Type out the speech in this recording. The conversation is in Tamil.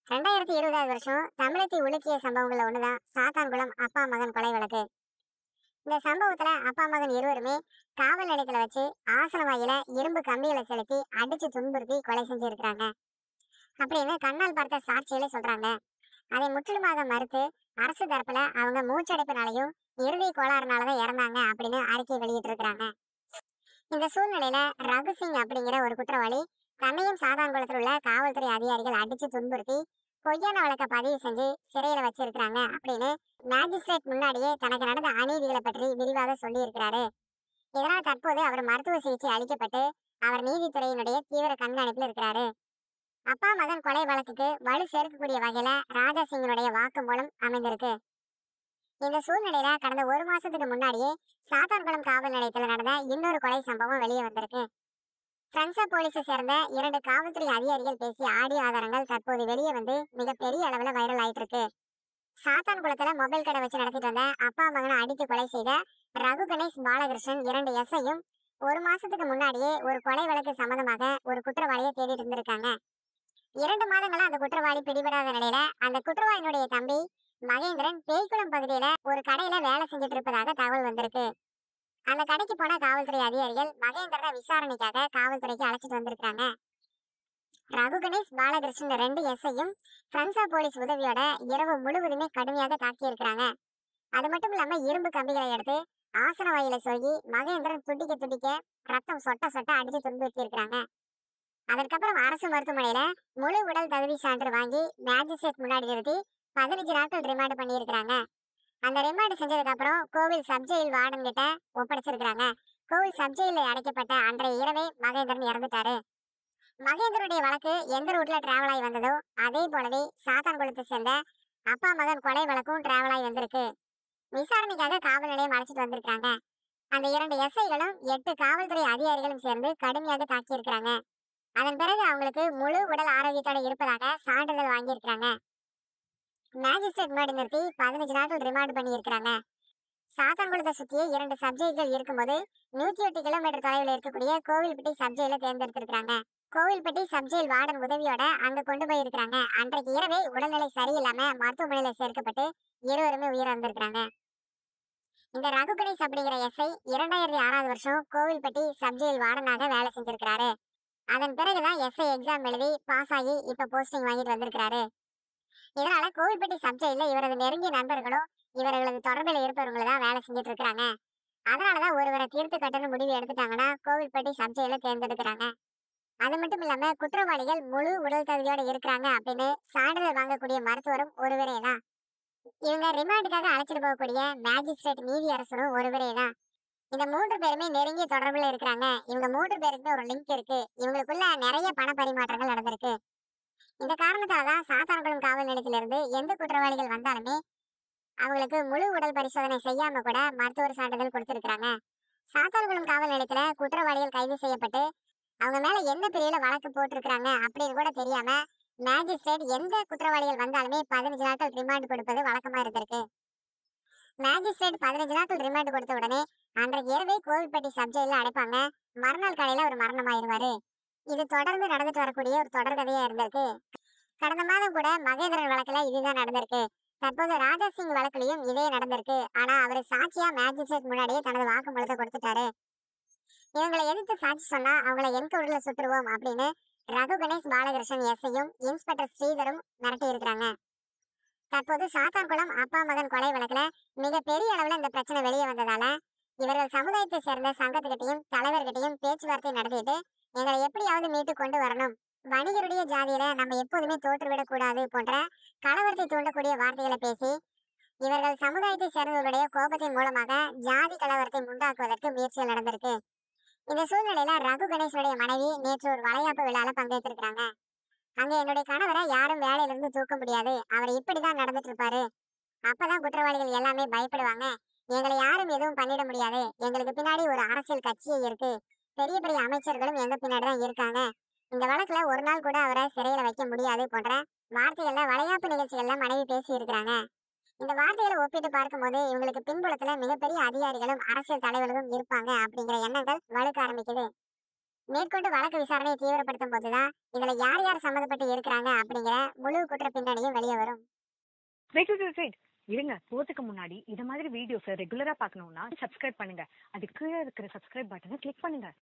ரெண்டாயிரத்தி இருபதாவது வருஷம் தமிழகத்தை உலுக்கிய சம்பவங்கள்ல ஒண்ணுதான் சாத்தான்குளம் அப்பா மகன் கொலை வழக்கு இந்த சம்பவத்துல அப்பா மகன் இருவருமே காவல் நிலையத்துல வச்சு ஆசன வாயில இரும்பு கம்பிகளை செலுத்தி அடிச்சு துன்புறுத்தி கொலை செஞ்சிருக்கிறாங்க அப்படின்னு கண்ணால் பார்த்த சாட்சிகளே சொல்றாங்க அதை முற்றிலுமாக மறுத்து அரசு தரப்புல அவங்க மூச்சடைப்பினாலையும் இறுதி கோளாறுனாலதான் இறந்தாங்க அப்படின்னு அறிக்கை வெளியிட்டு இருக்கிறாங்க இந்த சூழ்நிலையில ரகு சிங் அப்படிங்கிற ஒரு குற்றவாளி தன்னையும் சாதான்குளத்தில் உள்ள காவல்துறை அதிகாரிகள் அடிச்சு துன்புறுத்தி பொய்யான வழக்க பதிவு செஞ்சு சிறையில வச்சிருக்கிறாங்க அப்படின்னு மேஜிஸ்ட்ரேட் முன்னாடியே தனக்கு நடந்த அநீதிகளை பற்றி விரிவாக சொல்லி இருக்கிறாரு இதனால் தற்போது அவர் மருத்துவ சிகிச்சை அளிக்கப்பட்டு அவர் நீதித்துறையினுடைய தீவிர கண்காணிப்பில் இருக்கிறாரு அப்பா மகன் கொலை வழக்குக்கு வலு சேர்க்கக்கூடிய வகையில ராஜா சிங்கினுடைய வாக்குமூலம் அமைந்திருக்கு இந்த சூழ்நிலையில கடந்த ஒரு மாசத்துக்கு முன்னாடியே சாத்தான்குளம் காவல் நிலையத்தில் நடந்த இன்னொரு கொலை சம்பவம் வெளியே வந்திருக்கு பிரெஞ்சா போலீஸை சேர்ந்த இரண்டு காவல்துறை அதிகாரிகள் பேசிய ஆடியோ ஆதாரங்கள் தற்போது வெளியே வந்து மிகப்பெரிய அளவுல வைரல் ஆயிட்டு இருக்கு சாத்தான்குளத்துல மொபைல் கடை வச்சு நடத்திட்டு வந்த அப்பா மகனை அடித்து கொலை செய்த ரகு கணேஷ் பாலகிருஷ்ணன் இரண்டு எஸ்ஐயும் ஒரு மாசத்துக்கு முன்னாடியே ஒரு கொலை வழக்கு சம்பந்தமாக ஒரு குற்றவாளியை தேடிட்டு இருந்திருக்காங்க இரண்டு மாதங்களா அந்த குற்றவாளி பிடிபடாத நிலையில அந்த குற்றவாளியினுடைய தம்பி மகேந்திரன் பேய்க்குளம் பகுதியில ஒரு கடையில வேலை செஞ்சுட்டு இருப்பதாக தகவல் வந்திருக்கு அந்த கடைக்கு போன காவல்துறை அதிகாரிகள் மகேந்திரனை விசாரணைக்காக காவல்துறைக்கு அழைச்சிட்டு வந்திருக்காங்க ரகு கணேஷ் பாலகிருஷ்ணன் ரெண்டு எஸ்ஐயும் பிரெஞ்சா போலீஸ் உதவியோட இரவு முழுவதுமே கடுமையாக தாக்கி இருக்கிறாங்க அது மட்டும் இல்லாம இரும்பு கம்பிகளை எடுத்து ஆசன வாயில சொருகி மகேந்திரன் துடிக்க துடிக்க ரத்தம் சொட்ட சொட்ட அடிச்சு துன்புறுத்தி இருக்கிறாங்க அதற்கப்புறம் அரசு மருத்துவமனையில முழு உடல் தகுதி சான்று வாங்கி மேஜிஸ்ட்ரேட் முன்னாடி நிறுத்தி பதினஞ்சு நாட்கள் ரிமாண்ட் பண்ணி இருக்கிறாங்க அந்த ரிமாண்ட் செஞ்சதுக்கு அப்புறம் கோவில் சப்ஜெயில் வார்டன் கிட்ட ஒப்படைச்சிருக்காங்க கோவில் சப்ஜெயில அடைக்கப்பட்ட அன்றைய இரவே மகேந்திரன் இறந்துட்டாரு மகேந்திரனுடைய வழக்கு எந்த ரூட்ல டிராவல் ஆகி வந்ததோ அதே போலவே சாத்தான்குளத்தை சேர்ந்த அப்பா மகன் கொலை வழக்கும் டிராவல் ஆகி வந்திருக்கு விசாரணைக்காக காவல் நிலையம் அழைச்சிட்டு வந்திருக்காங்க அந்த இரண்டு எஸ்ஐகளும் எட்டு காவல்துறை அதிகாரிகளும் சேர்ந்து கடுமையாக தாக்கி இருக்கிறாங்க அதன் பிறகு அவங்களுக்கு முழு உடல் ஆரோக்கியத்தோட இருப்பதாக சான்றிதழ் வாங்கியிருக்கிறாங்க மேஜிஸ்ட்ரேட் முன்னாடி நிறுத்தி பதினஞ்சு நாட்கள் ரிமாண்ட் பண்ணி இருக்கிறாங்க சாத்தான்குளத்தை சுற்றியே இரண்டு சப்ஜெக்ட்கள் இருக்கும்போது நூத்தி எட்டு கிலோமீட்டர் தொலைவில் இருக்கக்கூடிய கோவில்பட்டி சப்ஜெயில தேர்ந்தெடுத்திருக்காங்க கோவில்பட்டி சப்ஜெயில் வார்டன் உதவியோட அங்க கொண்டு போய் இருக்கிறாங்க அன்றைக்கு இரவே உடல்நிலை சரியில்லாம மருத்துவமனையில சேர்க்கப்பட்டு இருவருமே உயிரிழந்திருக்கிறாங்க இந்த ரகு கணேஷ் அப்படிங்கிற எஸ்ஐ இரண்டாயிரத்தி ஆறாவது வருஷம் கோவில்பட்டி சப்ஜெயில் வார்டனாக வேலை செஞ்சிருக்கிறாரு அதன் பிறகுதான் எஸ்ஐ எக்ஸாம் எழுதி பாஸ் ஆகி இப்ப போஸ்டிங் வாங்கிட்டு வந்திருக்கிறாரு இதனால கோவில்பட்டி சப்ஜெயில இவரது நெருங்கிய நண்பர்களும் இவர்களது தொடர்பில் இருப்பவங்களும் தான் வேலை செஞ்சுட்டு இருக்கிறாங்க அதனாலதான் ஒருவரை தீர்த்து கட்டணும் முடிவு எடுத்துட்டாங்கன்னா கோவில்பட்டி சப்ஜெயில தேர்ந்தெடுக்கிறாங்க அது மட்டும் இல்லாம குற்றவாளிகள் முழு உடல் தகுதியோட இருக்கிறாங்க அப்படின்னு சான்றிதழ் வாங்கக்கூடிய மருத்துவரும் ஒருவரே தான் இவங்க ரிமாண்டுக்காக அழைச்சிட்டு போகக்கூடிய மேஜிஸ்ட்ரேட் நீதி அரசரும் ஒருவரே தான் இந்த மூன்று பேருமே நெருங்கிய தொடர்புல இருக்கிறாங்க இவங்க மூன்று பேருக்குமே ஒரு லிங்க் இருக்கு இவங்களுக்குள்ள நிறைய பண பரிமாற்றங்கள் நடந்திருக்கு இந்த காரணத்தால தான் சாத்தான்குளம் காவல் நிலையத்திலிருந்து எந்த குற்றவாளிகள் வந்தாலுமே அவங்களுக்கு முழு உடல் பரிசோதனை செய்யாம கூட மருத்துவர் சான்றிதழ் கொடுத்திருக்காங்க சாத்தான்குளம் காவல் நிலையத்துல குற்றவாளிகள் கைது செய்யப்பட்டு அவங்க மேல என்ன பிரிவுல வழக்கு போட்டிருக்காங்க அப்படின்னு கூட தெரியாம மேஜிஸ்ட்ரேட் எந்த குற்றவாளிகள் வந்தாலுமே பதினஞ்சு நாட்கள் ரிமாண்ட் கொடுப்பது வழக்கமா இருந்திருக்கு மேஜிஸ்ட்ரேட் பதினஞ்சு நாட்கள் ரிமாண்ட் கொடுத்த உடனே அன்றைக்கு இரவே கோவில்பட்டி சப்ஜெயில அடைப்பாங்க மறுநாள் காலையில ஒரு மரணமாயிருவாரு இது தொடர்ந்து நடந்துட்டு வரக்கூடிய ஒரு தொடர்கதையா இருந்திருக்கு கடந்த மாதம் கூட மகேந்திரன் வழக்குல இதுதான் நடந்திருக்கு தற்போது ராஜா சிங் வழக்குலயும் இதே நடந்திருக்கு ஆனா அவரு சாட்சியா மேஜிஸ்ட்ரேட் முன்னாடியே தனது வாக்குமூலத்தை கொடுத்துட்டாரு இவங்களை எதிர்த்து சாட்சி சொன்னா அவங்கள என்கவுண்டர்ல சுட்டுருவோம் அப்படின்னு ரகு கணேஷ் பாலகிருஷ்ணன் எஸ்ஐயும் இன்ஸ்பெக்டர் ஸ்ரீதரும் மிரட்டி இருக்கிறாங்க தற்போது சாத்தான்குளம் அப்பா மகன் கொலை வழக்குல மிக பெரிய அளவுல இந்த பிரச்சனை வெளியே வந்ததால இவர்கள் சமுதாயத்தை சேர்ந்த சங்கத்துக்கிட்டையும் தலைவர்கிட்டையும் பேச்சுவார்த்தை நடத்திட்டு எங்களை எப்படியாவது மீட்டு கொண்டு வரணும் வணிகருடைய ஜாதியில நம்ம எப்போதுமே தோற்றுவிடக் கூடாது போன்ற கலவரத்தை தூண்டக்கூடிய வார்த்தைகளை பேசி இவர்கள் சமுதாயத்தை சேர்ந்தவர்களுடைய கோபத்தின் மூலமாக ஜாதி கலவரத்தை உண்டாக்குவதற்கு முயற்சிகள் நடந்திருக்கு இந்த சூழ்நிலையில ரகு கணேசனுடைய மனைவி நேற்று ஒரு வளையாப்பு விழால பங்கேற்றிருக்காங்க அங்க என்னுடைய கணவரை யாரும் வேலையில இருந்து தூக்க முடியாது அவர் இப்படிதான் நடந்துட்டு இருப்பாரு அப்பதான் குற்றவாளிகள் எல்லாமே பயப்படுவாங்க எங்களை யாரும் எதுவும் பண்ணிட முடியாது எங்களுக்கு பின்னாடி ஒரு அரசியல் கட்சியே இருக்கு பெரிய பெரிய அமைச்சர்களும் எங்க பின்னாடி தான் இருக்காங்க இந்த வழக்குல ஒரு நாள் கூட அவரை சிறையில வைக்க முடியாது போன்ற வார்த்தைகள்ல வளையாப்பு நிகழ்ச்சிகள்ல மனைவி பேசி இருக்கிறாங்க இந்த வார்த்தைகளை ஒப்பிட்டு பார்க்கும்போது இவங்களுக்கு பின்புலத்துல மிகப்பெரிய அதிகாரிகளும் அரசியல் தலைவர்களும் இருப்பாங்க அப்படிங்கிற எண்ணங்கள் வலுக்க ஆரம்பிக்குது மேற்கொண்டு வழக்கு விசாரணையை தீவிரப்படுத்தும் போதுதான் இதுல யார் யார் சம்மந்தப்பட்டு இருக்கிறாங்க அப்படிங்கிற முழு குற்ற பின்னணியும் வெளியே வரும் வெயிட் வெயிட் வெயிட் வெயிட் இருங்க போறதுக்கு முன்னாடி இது மாதிரி வீடியோஸை ரெகுலரா பார்க்கணும்னா சப்ஸ்கிரைப் பண்ணுங்க அது கீழே இருக்கிற சப்ஸ்கிரைப் பட்டனை கிளிக் பண்ணுங்க